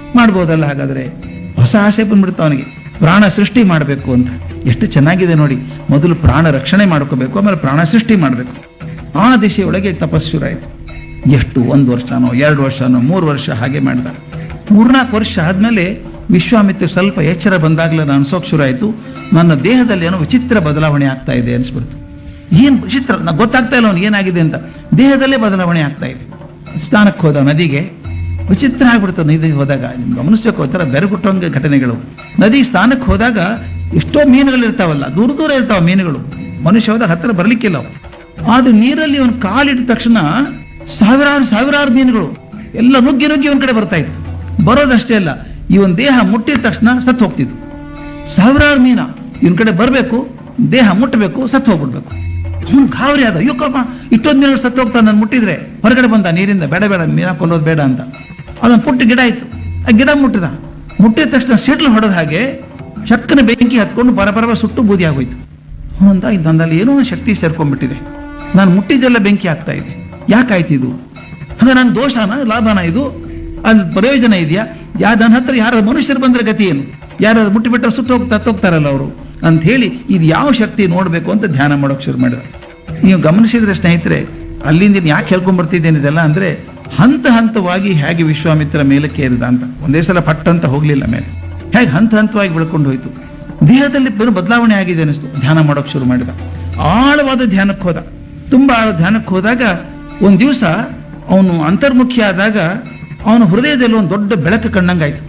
ಮಾಡ್ಬೋದಲ್ಲ ಹಾಗಾದ್ರೆ ಹೊಸ ಆಸೆ ಬಂದ್ಬಿಡ್ತು ಅವನಿಗೆ ಪ್ರಾಣ ಸೃಷ್ಟಿ ಮಾಡಬೇಕು ಅಂತ ಎಷ್ಟು ಚೆನ್ನಾಗಿದೆ ನೋಡಿ ಮೊದಲು ಪ್ರಾಣ ರಕ್ಷಣೆ ಮಾಡ್ಕೋಬೇಕು ಆಮೇಲೆ ಪ್ರಾಣ ಸೃಷ್ಟಿ ಮಾಡಬೇಕು ಆ ದಿಶೆಯೊಳಗೆ ತಪಸ್ಸು ಶುರು ಆಯಿತು ಎಷ್ಟು ಒಂದು ವರ್ಷನೋ ಎರಡು ವರ್ಷನೋ ಮೂರು ವರ್ಷ ಹಾಗೆ ಮಾಡ್ದ ಮೂರ್ನಾಲ್ಕು ವರ್ಷ ಆದಮೇಲೆ ವಿಶ್ವಾಮಿತ್ರ ಸ್ವಲ್ಪ ಎಚ್ಚರ ಬಂದಾಗಲೇ ನಾನು ಅನ್ಸೋಕ್ ಶುರು ಆಯಿತು ನನ್ನ ದೇಹದಲ್ಲಿ ಏನೋ ವಿಚಿತ್ರ ಬದಲಾವಣೆ ಆಗ್ತಾ ಇದೆ ಅನಿಸ್ಬಿಡ್ತು ಏನು ವಿಚಿತ್ರ ನಂಗೆ ಗೊತ್ತಾಗ್ತಾ ಇಲ್ಲ ಅವ್ನು ಏನಾಗಿದೆ ಅಂತ ದೇಹದಲ್ಲೇ ಬದಲಾವಣೆ ಆಗ್ತಾ ಇದೆ ಸ್ನಾನಕ್ಕೆ ಹೋದ ನದಿಗೆ ವಿಚಿತ್ರ ಆಗ್ಬಿಡ್ತು ನದಿಗೆ ಹೋದಾಗ ನಿಮ್ಗೆ ಗಮನಿಸ್ಬೇಕು ಒಂಥರ ಬೆರಗುಟ್ಟಂಗೆ ಘಟನೆಗಳು ನದಿ ಸ್ನಾನಕ್ಕೆ ಹೋದಾಗ ಎಷ್ಟೋ ಮೀನುಗಳು ಇರ್ತಾವಲ್ಲ ದೂರ ದೂರ ಇರ್ತಾವ ಮೀನುಗಳು ಮನುಷ್ಯ ಹೋದಾಗ ಹತ್ತಿರ ಬರ್ಲಿಕ್ಕಿಲ್ಲ ಅವು ಆದ್ರೆ ನೀರಲ್ಲಿ ಅವನು ಕಾಲಿಟ್ಟ ತಕ್ಷಣ ಸಾವಿರಾರು ಸಾವಿರಾರು ಮೀನುಗಳು ಎಲ್ಲ ನುಗ್ಗಿ ನುಗ್ಗಿ ಅವನ ಕಡೆ ಬರ್ತಾ ಇತ್ತು ಬರೋದಷ್ಟೇ ಅಲ್ಲ ಇವನ್ ದೇಹ ಮುಟ್ಟಿದ ತಕ್ಷಣ ಸತ್ತು ಹೋಗ್ತಿದ್ವು ಸಾವಿರಾರು ಮೀನ ಇವನ್ ಕಡೆ ಬರಬೇಕು ದೇಹ ಮುಟ್ಟಬೇಕು ಸತ್ತು ಹೋಗ್ಬಿಡ್ಬೇಕು ಅವನು ಗಾಬರಿ ಆದ ಅಯ್ಯೋ ಕಪ್ಪ ಇಷ್ಟೊಂದು ಮೀನುಗಳು ಸತ್ತು ಹೋಗ್ತಾನೆ ನಾನು ಮುಟ್ಟಿದ್ರೆ ಹೊರಗಡೆ ಬಂದ ನೀರಿಂದ ಬೇಡ ಬೇಡ ಮೀನ ಕೊಲ್ಲೋದು ಬೇಡ ಅಂತ ಅದೊಂದು ಪುಟ್ಟ ಗಿಡ ಇತ್ತು ಆ ಗಿಡ ಮುಟ್ಟಿದ ಮುಟ್ಟಿದ ತಕ್ಷಣ ಸಿಡ್ಲು ಹೊಡೆದ ಹಾಗೆ ಚಕ್ಕನ ಬೆಂಕಿ ಹತ್ಕೊಂಡು ಬರ ಬರ ಸುಟ್ಟು ಬೂದಿ ಆಗೋಯ್ತು ಅವನಂದ ಇದು ನನ್ನಲ್ಲಿ ಏನೋ ಒಂದು ಶಕ್ತಿ ಸೇರ್ಕೊಂಡ್ಬಿಟ್ಟಿದೆ ನಾನು ಮುಟ್ಟಿದ್ದೆಲ್ಲ ಬೆಂಕಿ ಆಗ್ತಾ ಇದೆ ಯಾಕಾಯ್ತು ಇದು ಹಾಗೆ ನನ್ನ ದೋಷನ ಲಾಭನ ಇದು ಅಲ್ಲಿ ಪ್ರಯೋಜನ ಇದೆಯಾ ಯಾ ನನ್ನ ಹತ್ರ ಯಾರು ಮನುಷ್ಯರು ಬಂದ್ರೆ ಗತಿ ಏನು ಯಾರಾದ್ರು ಮುಟ್ಟಿಬಿಟ್ರೆ ಸುಟ್ಟು ಹೋಗ್ತಾ ಹೋಗ್ತಾರಲ್ಲ ಅವರು ಅಂತ ಹೇಳಿ ಇದು ಯಾವ ಶಕ್ತಿ ನೋಡಬೇಕು ಅಂತ ಧ್ಯಾನ ಮಾಡೋಕೆ ಶುರು ಮಾಡಿದ ನೀವು ಗಮನಿಸಿದ್ರೆ ಸ್ನೇಹಿತರೆ ಅಲ್ಲಿಂದ ಇನ್ನು ಯಾಕೆ ಹೇಳ್ಕೊಂಡ್ಬರ್ತಿದ್ದೇನೆ ಇದೆಲ್ಲ ಅಂದರೆ ಹಂತ ಹಂತವಾಗಿ ಹೇಗೆ ವಿಶ್ವಾಮಿತ್ರ ಮೇಲಕ್ಕೆ ಏರಿದ ಅಂತ ಒಂದೇ ಸಲ ಪಟ್ ಅಂತ ಹೋಗಲಿಲ್ಲ ಮೇಲೆ ಹೇಗೆ ಹಂತ ಹಂತವಾಗಿ ಬೆಳ್ಕೊಂಡು ಹೋಯ್ತು ದೇಹದಲ್ಲಿ ಬೇರೆ ಬದಲಾವಣೆ ಆಗಿದೆ ಅನಿಸ್ತು ಧ್ಯಾನ ಮಾಡೋಕೆ ಶುರು ಮಾಡಿದ ಆಳವಾದ ಧ್ಯಾನಕ್ಕೆ ಹೋದ ತುಂಬ ಆಳ ಧ್ಯಾನಕ್ಕೆ ಹೋದಾಗ ಒಂದು ದಿವಸ ಅವನು ಅಂತರ್ಮುಖಿ ಆದಾಗ ಅವನ ಹೃದಯದಲ್ಲಿ ಒಂದು ದೊಡ್ಡ ಬೆಳಕು ಕಂಡಂಗಾಯ್ತು